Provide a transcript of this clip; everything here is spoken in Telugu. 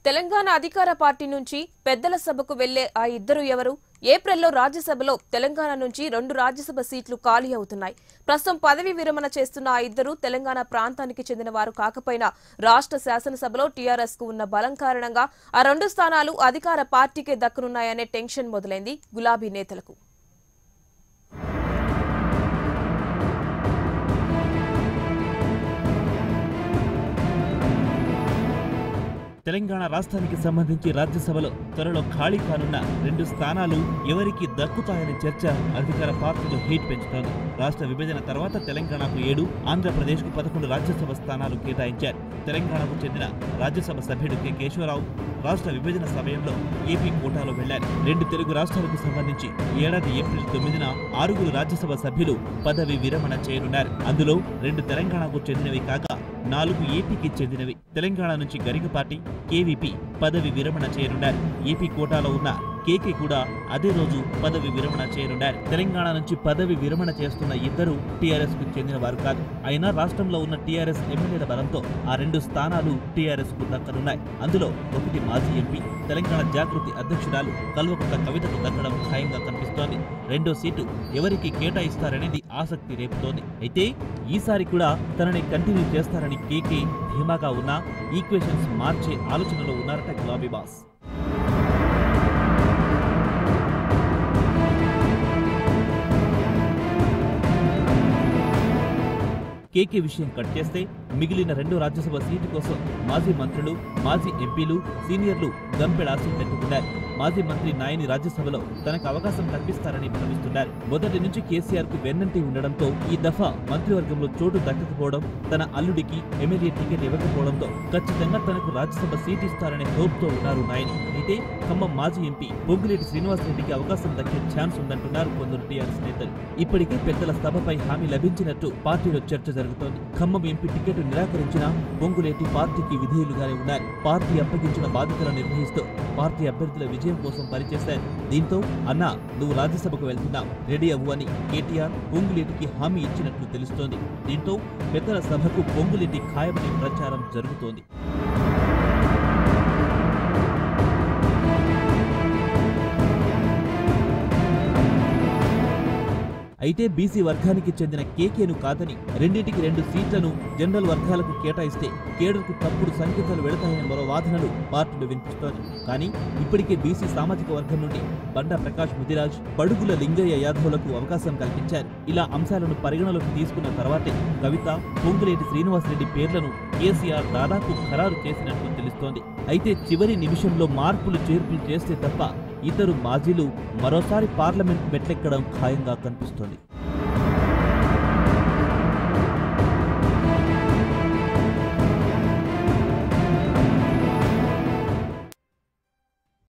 తెలంగాణ అధికార పార్టీ నుంచి పెద్దల సభకు వెళ్లే ఆ ఇద్దరు ఎవరు ఏప్రిల్లో రాజ్యసభలో తెలంగాణ నుంచి రెండు రాజ్యసభ సీట్లు ఖాళీ అవుతున్నాయి ప్రస్తుతం పదవి విరమణ చేస్తున్న ఆ ఇద్దరు తెలంగాణ ప్రాంతానికి చెందిన వారు కాకపోయినా రాష్ట్ర శాసనసభలో టీఆర్ఎస్ కు ఉన్న బలం కారణంగా ఆ రెండు స్థానాలు అధికార పార్టీకే దక్కనున్నాయనే టెన్షన్ మొదలైంది గులాబీ నేతలకు తెలంగాణ రాష్ట్రానికి సంబంధించి రాజ్యసభలో త్వరలో ఖాళీ కానున్న రెండు స్థానాలు ఎవరికి దక్కుతాయనే చర్చ అధికార పార్టీలో హీట్ పెంచుతోంది రాష్ట్ర విభజన తర్వాత తెలంగాణకు ఏడు ఆంధ్రప్రదేశ్కు పదకొండు రాజ్యసభ స్థానాలు కేటాయించారు తెలంగాణకు చెందిన రాజ్యసభ సభ్యుడు కె కేశవరావు రాష్ట్ర విభజన సమయంలో ఏపీ కోటాలో వెళ్లారు రెండు తెలుగు రాష్ట్రాలకు సంబంధించి ఈ ఏడాది ఏప్రిల్ తొమ్మిదిన ఆరుగురు రాజ్యసభ సభ్యులు పదవి విరమణ చేయనున్నారు అందులో రెండు తెలంగాణకు చెందినవి కాగా నాలుగు ఏపీకి చెందినవి తెలంగాణ నుంచి గరికపాటి కేవీపీ పదవి విరమణ చేయనున్నారు ఏపీ కోటాలో ఉన్న కేకే కూడా అదే రోజు పదవి విరమణ చేయనున్నారు తెలంగాణ నుంచి పదవి విరమణ చేస్తున్న ఇద్దరు టీఆర్ఎస్ కు చెందిన వారు కాదు అయినా రాష్ట్రంలో ఉన్న టీఆర్ఎస్ ఎమ్మెల్యేల బలంతో ఆ రెండు స్థానాలు టీఆర్ఎస్ కు దక్కనున్నాయి అందులో ఒకటి మాజీ ఎంపీ తెలంగాణ జాగృతి అధ్యక్షురాలు కల్వకుంట్ల కవితకు దక్కడం ఖాయంగా కనిపిస్తోంది రెండో సీటు ఎవరికి కేటాయిస్తారనేది ఆసక్తి రేపుతోంది అయితే ఈసారి కూడా తనని కంటిన్యూ చేస్తారని కేకే ధీమాగా ఉన్నా ఈక్వేషన్స్ మార్చే ఆలోచనలో ఉన్నారట గులాబీ బాస్ కేకే విషయం కట్ చేస్తే మిగిలిన రెండు రాజ్యసభ సీటు కోసం మాజీ మంత్రులు మాజీ ఎంపీలు సీనియర్లు గంపెడ ఆశలు పెట్టుకున్నారు మాజీ మంత్రి నాయని రాజ్యసభలో తనకు అవకాశం కల్పిస్తారని భావిస్తున్నారు మొదటి నుంచి కేసీఆర్ కు వెన్నంటి ఉండడంతో ఈ దఫా మంత్రివర్గంలో చోటు దక్కకపోవడం తన అల్లుడికి ఎమ్మెల్యే టికెట్ ఇవ్వకపోవడంతో ఖచ్చితంగా తనకు రాజ్యసభ సీట్ ఇస్తారనే హోప్ తో ఉన్నారు నాయని అయితే ఖమ్మం మాజీ ఎంపీ పొంగిరెడ్డి శ్రీనివాసరెడ్డికి అవకాశం దక్కే ఛాన్స్ ఉందంటున్నారు కొందరు టీఆర్ఎస్ నేతలు ఇప్పటికే పెద్దల సభపై హామీ లభించినట్టు పార్టీలో చర్చ జరుగుతోంది ఖమ్మం ఎంపీ టికెట్ నిరాకరించిన పొంగులేటి పార్టీకి విధేయులుగానే ఉన్నారు పార్టీ అప్పగించిన బాధ్యతలను నిర్వహిస్తూ పార్టీ అభ్యర్థుల విజయం కోసం పనిచేశారు దీంతో అన్నా నువ్వు రాజ్యసభకు వెళ్తున్నావు రెడీ అవ్వు అని కేటీఆర్ పొంగులేటికి హామీ ఇచ్చినట్లు తెలుస్తోంది దీంతో పెద్దల సభకు పొంగులేటి ఖాయమనే ప్రచారం జరుగుతోంది అయితే బీసీ వర్గానికి చెందిన కేకేను కాదని రెండింటికి రెండు సీట్లను జనరల్ వర్గాలకు కేటాయిస్తే కేడర్కు తప్పుడు సంకేతాలు వెళతాయనే మరో వాదనలు పార్టీలో వినిపిస్తోంది కానీ ఇప్పటికే బీసీ సామాజిక వర్గం నుండి బండా ప్రకాష్ ముదిరాజ్ పడుగుల లింగయ్య యాదవులకు అవకాశం కల్పించారు ఇలా అంశాలను పరిగణలోకి తీసుకున్న తర్వాతే కవిత పొంగులేటి శ్రీనివాసరెడ్డి పేర్లను కేసీఆర్ దాదాపు ఖరారు చేసినట్లు తెలుస్తోంది అయితే చివరి నిమిషంలో మార్పులు చేర్పులు చేస్తే తప్ప ఇద్దరు మాజీలు మరోసారి పార్లమెంట్ మెట్లెక్కడం ఖాయంగా కనిపిస్తోంది